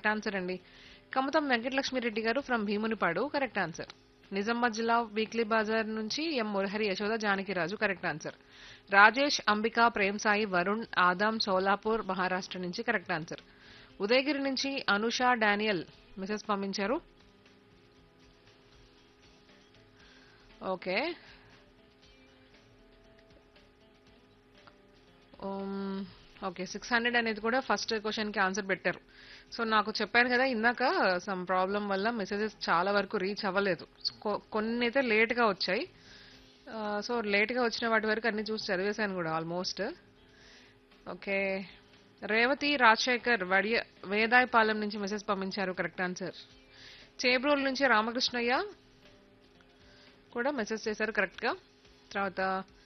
correct answer అండి కమతం వెంకటలక్ష్మిరెడ్డి గారు from Bheemunipadu correct answer Nizamabad జిల్లా వీక్లీ బజార్ నుంచి M Murahari Yashoda Janakiraju correct answer Rajesh Ambika Prem Sai Varun Adam Solapur Maharashtra నుంచి కరెక్ట్ ఆన్సర్ ఉదయగిరి నుంచి అనుష డానియల్ మెసేజ్ పంపించారు ఓకే ఓకే సిక్స్ హండ్రెడ్ అనేది కూడా ఫస్ట్ క్వశ్చన్కి ఆన్సర్ పెట్టారు సో నాకు చెప్పాను కదా ఇందాక సమ్ ప్రాబ్లం వల్ల మెసేజెస్ చాలా వరకు రీచ్ అవ్వలేదు కొ- కొన్ని అయితే లేట్గా వచ్చాయి సో లేట్గా వచ్చిన వాటి వరకు అన్ని చూసి చదివేశాను కూడా ఆల్మోస్ట్ ఓకే రేవతి రాజశేఖర్ వడియ వేదాయపాలెం నుంచి మెసేజ్ పంపించారు కరెక్ట్ ఆన్సర్ చేబ్రోల్ నుంచి రామకృష్ణయ్య కూడా మెసేజ్ చేశారు కరెక్ట్గా తర్వాత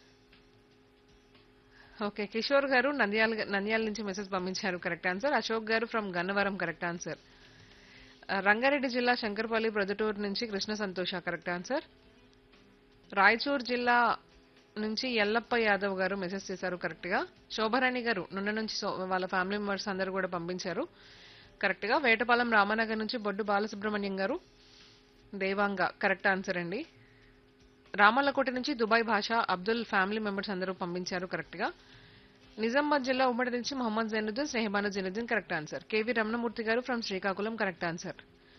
ఓకే కిషోర్ గారు నంద్యాల నంద్యాల నుంచి మెసేజ్ పంపించారు కరెక్ట్ ఆన్సర్ అశోక్ గారు ఫ్రమ్ గన్నవరం కరెక్ట్ ఆన్సర్ ఆ, రంగారెడ్డి జిల్లా శంకర్పల్లి ప్రొద్దుటూరు నుంచి కృష్ణ సంతోష కరెక్ట్ ఆన్సర్ రాయచూర్ జిల్లా నుంచి ఎల్లప్ప యాదవ్ గారు మెసేజ్ చేశారు కరెక్ట్ గా శోభరాణి గారు నుండి నుంచి సో- వాళ్ళ ఫ్యామిలీ మెంబర్స్ అందరూ కూడా పంపించారు కరెక్ట్ గా వేటపాలెం రామనగర్ నుంచి బొడ్డు బాలసుబ్రహ్మణ్యం గారు దేవాంగ కరెక్ట్ ఆన్సర్ అండి రామల్లకోట నుంచి దుబాయ్ భాష అబ్దుల్ ఫ్యామిలీ మెంబర్స్ అందరూ పంపించారు కరెక్ట్ గా నిజామాబాద్ జిల్లా ఉమ్మడి నుంచి Mohammed Zainuddin Snehabanu Zainuddin correct answer KV Ramanamurthy గారు from Srikakulam correct answer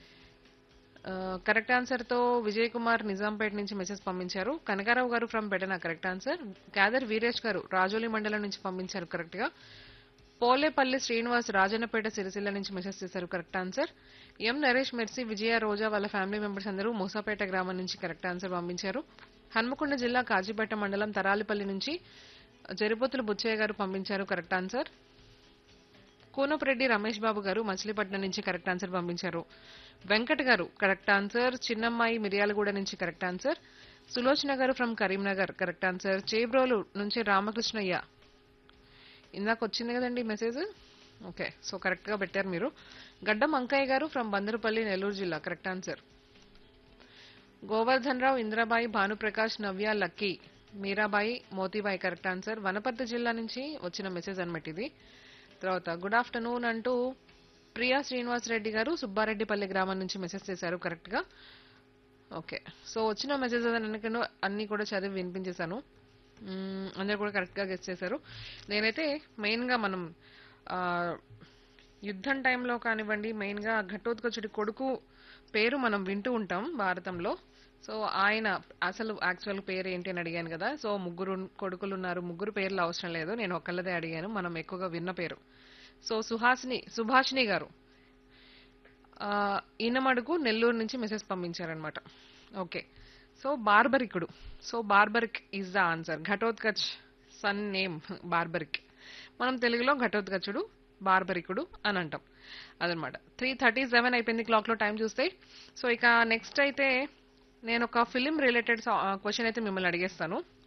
correct answer తో విజయ్ కుమార్ నిజాంపేట నుంచి మెసేజ్ పంపించారు కనకారావు గారు from Betana correct answer Gyadar Veeresh గారు రాజోలి మండలం నుంచి పంపించారు కరెక్ట్ గా పోలేపల్లి శ్రీనివాస్ రాజన్నపేట సిరిసిల్ల నుంచి మెసేజ్ చేశారు correct answer M Naresh Mercy Vijaya Roja వాళ్ళ ఫ్యామిలీ మెంబర్స్ అందరూ మూసాపేట గ్రామం నుంచి కరెక్ట్ ఆన్సర్ పంపించారు హన్మకొండ జిల్లా కాజీపేట మండలం తరాలిపల్లి నుంచి జరిపోతుల బుచ్చయ్య గారు పంపించారు కరెక్ట్ ఆన్సర్ కూనపురెడ్డి రమేష్ బాబు గారు మచిలీపట్నం నుంచి కరెక్ట్ ఆన్సర్ పంపించారు వెంకట్ గారు కరెక్ట్ ఆన్సర్ చిన్నమ్మాయి మిర్యాలగూడ నుంచి కరెక్ట్ ఆన్సర్ సులోచన గారు from Karimnagar correct answer Chebrolu నుంచి రామకృష్ణయ్య ఇందాక వచ్చింది కదండి మెసేజ్ ఓకే సో కరెక్ట్ గా పెట్టారు మీరు గడ్డం అంకయ్య గారు ఫ్రమ్ బందరుపల్లి నెల్లూరు జిల్లా correct answer Govardhan Rao Indrabai Bhanuprakash Navya Lucky Meerabai Motibai correct answer Wanaparthy జిల్లా నుంచి వచ్చిన మెసేజ్ అనమాట ఇది తర్వాత గుడ్ ఆఫ్టర్నూన్ అంటూ ప్రియా శ్రీనివాస్ రెడ్డి గారు సుబ్బారెడ్డిపల్లి గ్రామం నుంచి మెసేజ్ చేశారు కరెక్ట్ గా ఓకే సో వచ్చిన మెసేజెస్ అన్ని అన్ని కూడా చదివి వినిపించేశాను మ్మ్, అందరు కూడా కరెక్ట్ గా గెస్ట్ చేశారు నేనైతే మెయిన్ గా మనం ఆ, యుద్ధం టైంలో కానివ్వండి మెయిన్ గా ఘటోత్కచుడి కొడుకు పేరు మనం వింటూ ఉంటాం భారతంలో సో ఆయన అసలు యాక్చువల్ పేరు ఏంటి అని అడిగాను కదా సో ముగ్గురు కొడుకులు ఉన్నారు ముగ్గురు పేర్లు అవసరం లేదు నేను ఒక్కళ్ళదే అడిగాను మనం ఎక్కువగా విన్న పేరు సో సుహాసిని సుభాషిణి గారు ఆ, ఈనమడుగు నెల్లూరు నుంచి మెసేజ్ పంపించారనమాట ఓకే సో బార్బరికుడు so Barbarik is the answer Ghatotkach son name Barbarik మనం తెలుగులో ఘటోత్కచుడు బార్బరికుడు అని అంటాం అదనమాట త్రీ థర్టీ సెవెన్ అయిపోయింది క్లాక్ లో టైం చూస్తే సో ఇక నెక్స్ట్ అయితే నేను ఒక ఫిలిం రిలేటెడ్ క్వశ్చన్ అయితే మిమ్మల్ని అడిగేస్తాను